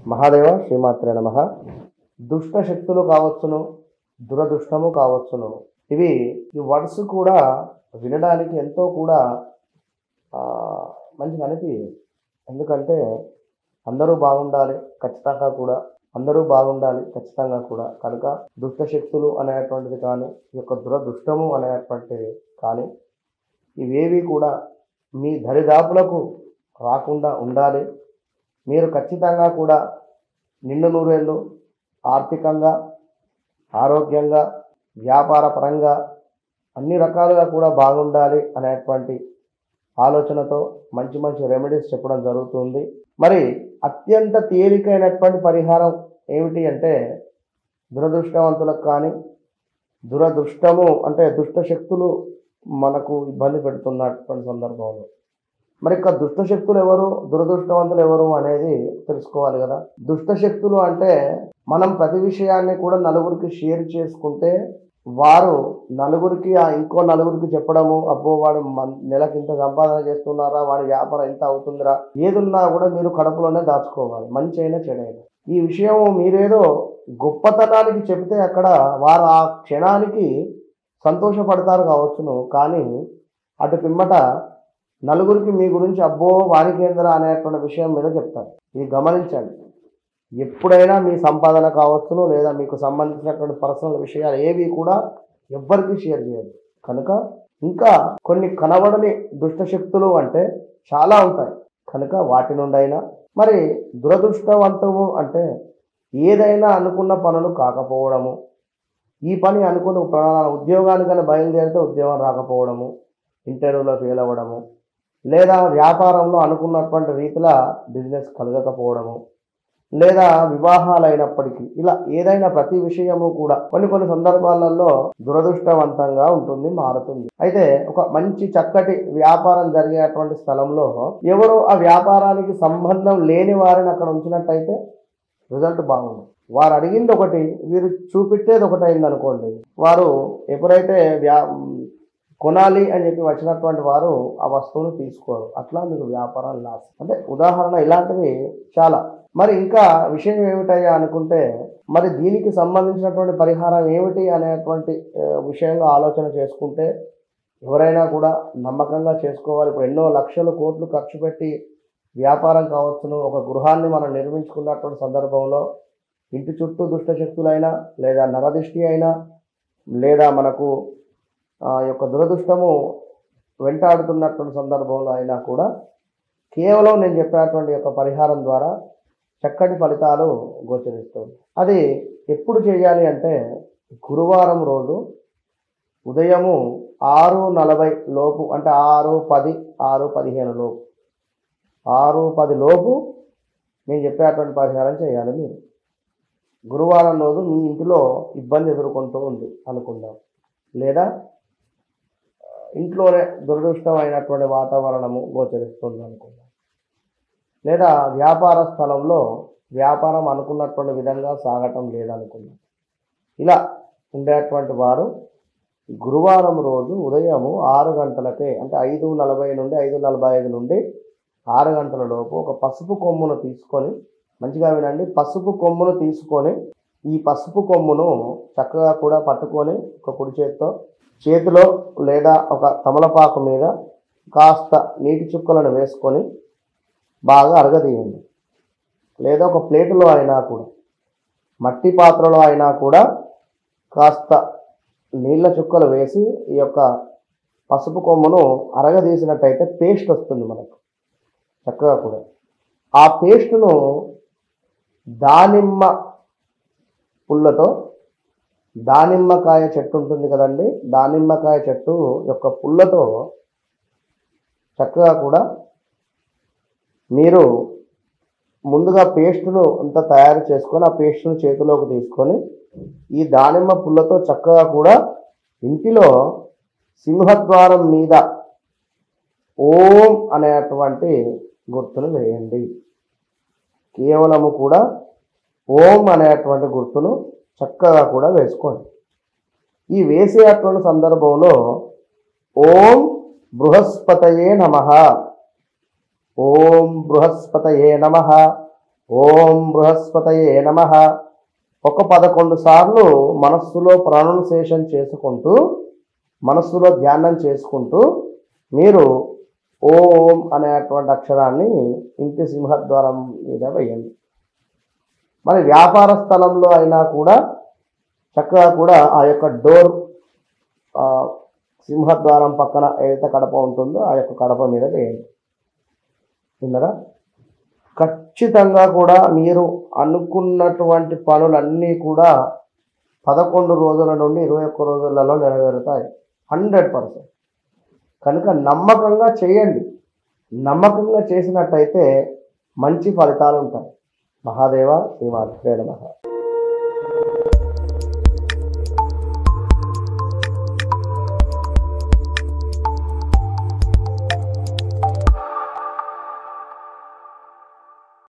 మహాదేవ శ్రీమాత్రే నమ దుష్ట శక్తులు కావచ్చును దురదృష్టము కావచ్చును ఇవి ఈ వర్డ్స్ కూడా వినడానికి ఎంతో కూడా ఆ, మంచిగా అనిపించదు ఎందుకంటే అందరూ బాగుండాలి ఖచ్చితంగా కూడా అందరూ బాగుండాలి ఖచ్చితంగా కూడా కనుక దుష్ట శక్తులు అనేటువంటిది కానీ ఈ యొక్క దురదృష్టము అనేటువంటిది కానీ ఇవేవి కూడా మీ దరిదాపులకు రాకుండా ఉండాలి మీరు ఖచ్చితంగా కూడా నిండు నూరేళ్ళు ఆర్థికంగా ఆరోగ్యంగా వ్యాపార పరంగా అన్ని రకాలుగా కూడా బాగుండాలి అనేటువంటి ఆలోచనతో మంచి మంచి రెమెడీస్ చెప్పడం జరుగుతుంది మరి అత్యంత తేలికైనటువంటి పరిహారం ఏమిటి అంటే దురదృష్టవంతులకు కానీ దురదృష్టము అంటే దుష్ట శక్తులు మనకు ఇబ్బంది పెడుతున్నటువంటి సందర్భంలో మరి ఇక దుష్ట శక్తులు ఎవరు దురదృష్టవంతులు ఎవరు అనేది తెలుసుకోవాలి కదా దుష్ట శక్తులు అంటే మనం ప్రతి విషయాన్ని కూడా నలుగురికి షేర్ చేసుకుంటే వారు నలుగురికి ఆ ఇంకో నలుగురికి చెప్పడము అబ్బో వాడు మన్- నెలకి ఇంత సంపాదన చేస్తున్నారా వాడి వ్యాపారం ఎంత అవుతుందిరా ఏదున్నా కూడా మీరు కడుపులోనే దాచుకోవాలి మంచి అయినా చెడైనా ఈ విషయం మీరేదో గొప్పతనానికి చెబితే అక్కడ వారు ఆ క్షణానికి సంతోషపడతారు కావచ్చును కానీ అటు పిమ్మట నలుగురికి మీ గురించి అబ్బో వారికేంద్ర అనేటువంటి విషయం మీద చెప్తారు ఇది గమనించండి ఎప్పుడైనా మీ సంపాదన కావచ్చును లేదా మీకు సంబంధించినటువంటి పర్సనల్ విషయాలు ఏవి కూడా ఎవ్వరికి షేర్ చేయదు కనుక ఇంకా కొన్ని కనబడని దుష్ట శక్తులు అంటే చాలా ఉంటాయి కనుక వాటి నుండి అయినా మరి దురదృష్టవంతము అంటే ఏదైనా అనుకున్న పనులు కాకపోవడము ఈ పని అనుకున్న ప్రణాళిక ఉద్యోగానికైనా బయలుదేరితే ఉద్యోగం రాకపోవడము ఇంటర్వ్యూలో ఫెయిల్ అవ్వడము లేదా వ్యాపారంలో అనుకున్నటువంటి రీతిలో బిజినెస్ కలగకపోవడము లేదా వివాహాలు అయినప్పటికీ ఇలా ఏదైనా ప్రతి విషయము కూడా కొన్ని కొన్ని సందర్భాలలో దురదృష్టవంతంగా ఉంటుంది మారుతుంది అయితే ఒక మంచి చక్కటి వ్యాపారం జరిగేటువంటి స్థలంలో ఎవరో ఆ వ్యాపారానికి సంబంధం లేని వారిని అక్కడ ఉంచినట్టయితే రిజల్ట్ బాగుంది వారు అడిగింది ఒకటి వీరు చూపెట్టేది ఒకటి అయింది అనుకోండి వారు ఎప్పుడైతే వ్యా కొనాలి అని చెప్పి వచ్చినటువంటి వారు ఆ వస్తువును తీసుకోరు అట్లా మీకు వ్యాపారం లాస్ అంటే ఉదాహరణ ఇలాంటివి చాలా మరి ఇంకా విషయం ఏమిటయ్యా అనుకుంటే మరి దీనికి సంబంధించినటువంటి పరిహారం ఏమిటి అనేటువంటి ఆ, విషయంగా ఆలోచన చేసుకుంటే ఎవరైనా కూడా నమ్మకంగా చేసుకోవాలి ఇప్పుడు ఎన్నో లక్షలు కోట్లు ఖర్చు పెట్టి వ్యాపారం కావచ్చును ఒక గృహాన్ని మనం నిర్మించుకున్నటువంటి సందర్భంలో ఇంటి చుట్టూ దుష్ట శక్తులైనా లేదా నరదిష్టి అయినా లేదా మనకు ఆ యొక్క దురదృష్టము వెంటాడుతున్నటువంటి సందర్భంలో అయినా కూడా కేవలం నేను చెప్పినటువంటి యొక్క పరిహారం ద్వారా చక్కటి ఫలితాలు గోచరిస్తుంది అది ఎప్పుడు చేయాలి అంటే గురువారం రోజు ఉదయము ఆరు నలభై లోపు అంటే ఆరు పది ఆరు పదిహేను లోపు ఆరు పది లోపు నేను చెప్పేటువంటి పరిహారం చేయాలి మీరు గురువారం రోజు మీ ఇంటిలో ఇబ్బంది ఎదుర్కొంటూ ఉంది అనుకుందాం లేదా ఆ, ఇంట్లోనే దురదృష్టమైనటువంటి వాతావరణము గోచరిస్తుంది అనుకుందాం లేదా వ్యాపార స్థలంలో వ్యాపారం అనుకున్నటువంటి విధంగా సాగటం లేదనుకుందాం ఇలా ఉండేటువంటి వారు గురువారం రోజు ఉదయము ఆరు గంటలకే అంటే ఐదు నలభై నుండి ఐదు నలభై ఐదు నుండి ఆరు గంటల లోపు ఒక పసుపు కొమ్మును తీసుకొని మంచిగా వినండి పసుపు కొమ్మును తీసుకొని ఈ పసుపు కొమ్మును చక్కగా కూడా పట్టుకొని ఒక కుడి చేతితో చేతిలో లేదా ఒక తమలపాకు మీద కాస్త నీటి చుక్కలను వేసుకొని బాగా అరగదీయండి లేదా ఒక ప్లేటులో అయినా కూడా మట్టి పాత్రలో అయినా కూడా కాస్త నీళ్ళ చుక్కలు వేసి ఈ యొక్క పసుపు కొమ్మును అరగదీసినట్టయితే పేస్ట్ వస్తుంది మనకు చక్కగా కూడా ఆ పేస్టును దానిమ్మ పుల్లతో దానిమ్మకాయ చెట్టు ఉంటుంది కదండి దానిమ్మకాయ చెట్టు యొక్క పుల్లతో చక్కగా కూడా మీరు ముందుగా పేస్టును అంతా తయారు చేసుకొని ఆ పేస్టును చేతిలోకి తీసుకొని ఈ దానిమ్మ పుల్లతో చక్కగా కూడా ఇంటిలో సింహద్వారం మీద ఓం అనేటువంటి గుర్తును వేయండి కేవలము కూడా ఓం అనేటువంటి గుర్తును చక్కగా కూడా వేసుకోండి ఈ వేసేటువంటి సందర్భంలో ఓం బృహస్పతయే నమ ఓం బృహస్పతయే నమ ఓం బృహస్పతయే నమ ఒక పదకొండు సార్లు మనస్సులో ప్రొనౌన్సియేషన్ చేసుకుంటూ మనస్సులో ధ్యానం చేసుకుంటూ మీరు ఓం అనేటువంటి అక్షరాన్ని ఇంటి సింహద్వారం మీద వేయండి మరి వ్యాపార స్థలంలో అయినా కూడా చక్కగా కూడా ఆ యొక్క డోర్ ఆ, సింహద్వారం పక్కన ఏదైతే కడప ఉంటుందో ఆ యొక్క కడప మీద వేయండి విన్నరా ఖచ్చితంగా కూడా మీరు అనుకున్నటువంటి పనులన్నీ కూడా పదకొండు రోజుల నుండి ఇరవై ఒక్క రోజులలో నెరవేరుతాయి హండ్రెడ్ పర్సెంట్ కనుక నమ్మకంగా చేయండి నమ్మకంగా చేసినట్టయితే మంచి ఫలితాలు ఉంటాయి మహాదేవ శ్రీమాత్రే నమః